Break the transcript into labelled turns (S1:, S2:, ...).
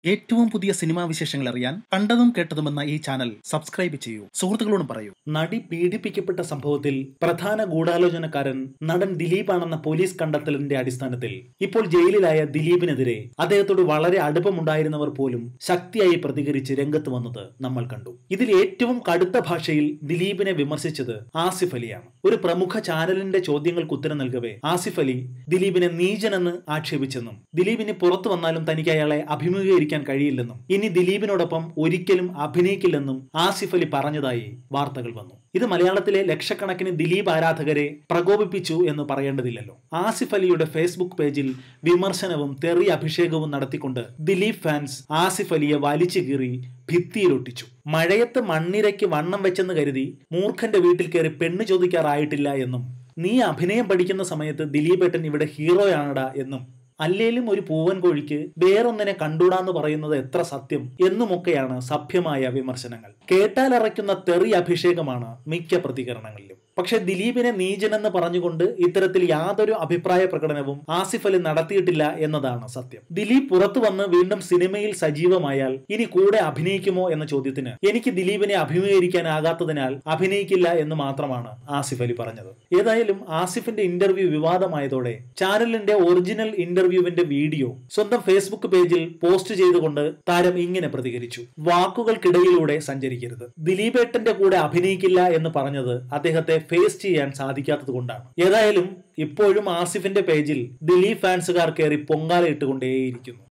S1: ഏറ്റവും പുതിയ സിനിമാ വിശേഷങ്ങൾ അറിയാൻ കണ്ടതും കേട്ടതുമെന്ന ഈ ചാനൽ സബ്സ്ക്രൈബ് ചെയ്യൂ സുഹൃത്തുക്കളോടും പറയൂ
S2: നടി പീഡിപ്പിക്കപ്പെട്ട സംഭവത്തിൽ പ്രധാന ഗൂഢാലോചനക്കാരൻ നടൻ ദിലീപാണെന്ന പോലീസ് കണ്ടെത്തലിന്റെ അടിസ്ഥാനത്തിൽ ഇപ്പോൾ ജയിലിലായ ദിലീപിനെതിരെ അദ്ദേഹത്തോട് വളരെ അടുപ്പമുണ്ടായിരുന്നവർ പോലും ശക്തിയായി പ്രതികരിച്ച് രംഗത്ത് വന്നത് നമ്മൾ കണ്ടു ഇതിൽ ഏറ്റവും കടുത്ത ഭാഷയിൽ ദിലീപിനെ വിമർശിച്ചത് ആസിഫ് അലിയാണ് ഒരു പ്രമുഖ ചാനലിന്റെ ചോദ്യങ്ങൾക്ക് ഉത്തരം നൽകവേ ആസിഫ് അലി ദിലീപിനെ നീചനെന്ന് ആക്ഷേപിച്ചെന്നും ദിലീപിന് പുറത്തു വന്നാലും തനിക്ക് അയാളെ അഭിമുഖീകരിക്കാൻ കഴിയില്ലെന്നും ഇനി ദിലീപിനോടൊപ്പം ഒരിക്കലും അഭിനയിക്കില്ലെന്നും ആസിഫ് അലി പറഞ്ഞതായി വാർത്തകൾ വന്നു ഇത് മലയാളത്തിലെ ലക്ഷക്കണക്കിന് ദിലീപ് ആരാധകരെ പ്രകോപിപ്പിച്ചു എന്ന് പറയേണ്ടതില്ലല്ലോ ആസിഫ് അലിയുടെ ഫേസ്ബുക്ക് പേജിൽ വിമർശനവും തെറി അഭിഷേകവും നടത്തിക്കൊണ്ട് ദിലീപ് ഫാൻസ് ആസിഫ് അലിയെ വലിച്ചു കീറി ഭിത്തിയിലൊട്ടിച്ചു മഴയത്ത് മണ്ണിരയ്ക്ക് വണ്ണം വെച്ചെന്ന് കരുതി മൂർഖന്റെ വീട്ടിൽ കയറി പെണ്ണ് ചോദിക്കാറായിട്ടില്ല എന്നും നീ അഭിനയം പഠിക്കുന്ന സമയത്ത് ദിലീപേട്ടൻ ഇവിടെ ഹീറോയാണടാ എന്നും അല്ലേലും ഒരു പൂവൻ കോഴിക്ക് വേറൊന്നിനെ കണ്ടൂടാന്ന് പറയുന്നത് എത്ര സത്യം എന്നുമൊക്കെയാണ് സഭ്യമായ വിമർശനങ്ങൾ കേട്ടാലറയ്ക്കുന്ന തെറി അഭിഷേകമാണ് മിക്ക പ്രതികരണങ്ങളിലും പക്ഷെ ദിലീപിനെ നീചനെന്ന് പറഞ്ഞുകൊണ്ട് ഇത്തരത്തിൽ യാതൊരു അഭിപ്രായ പ്രകടനവും ആസിഫ് അലി നടത്തിയിട്ടില്ല എന്നതാണ് സത്യം ദിലീപ് പുറത്തു വന്ന് വീണ്ടും സിനിമയിൽ സജീവമായാൽ ഇനി കൂടെ അഭിനയിക്കുമോ എന്ന ചോദ്യത്തിന് എനിക്ക് ദിലീപിനെ അഭിമുഖീകരിക്കാനാകാത്തതിനാൽ അഭിനയിക്കില്ല എന്ന് മാത്രമാണ് ആസിഫ് അലി പറഞ്ഞത് ഏതായാലും ആസിഫിന്റെ ഇന്റർവ്യൂ വിവാദമായതോടെ ചാനലിന്റെ ഒറിജിനൽ ഇന്റർവ്യൂവിന്റെ വീഡിയോ സ്വന്തം ഫേസ്ബുക്ക് പേജിൽ പോസ്റ്റ് ചെയ്തുകൊണ്ട് താരം ഇങ്ങനെ പ്രതികരിച്ചു വാക്കുകൾക്കിടയിലൂടെ സഞ്ചരിക്കരുത് ദിലീപേട്ടന്റെ കൂടെ അഭിനയിക്കില്ല എന്ന് പറഞ്ഞത് അദ്ദേഹത്തെ ഫേസ് ചെയ്യാൻ സാധിക്കാത്തത് കൊണ്ടാണ് ഏതായാലും ഇപ്പോഴും ആസിഫിന്റെ പേജിൽ ദിലീപ് ഫാൻസുകാർ കയറി പൊങ്കാല ഇട്ടുകൊണ്ടേയിരിക്കുന്നു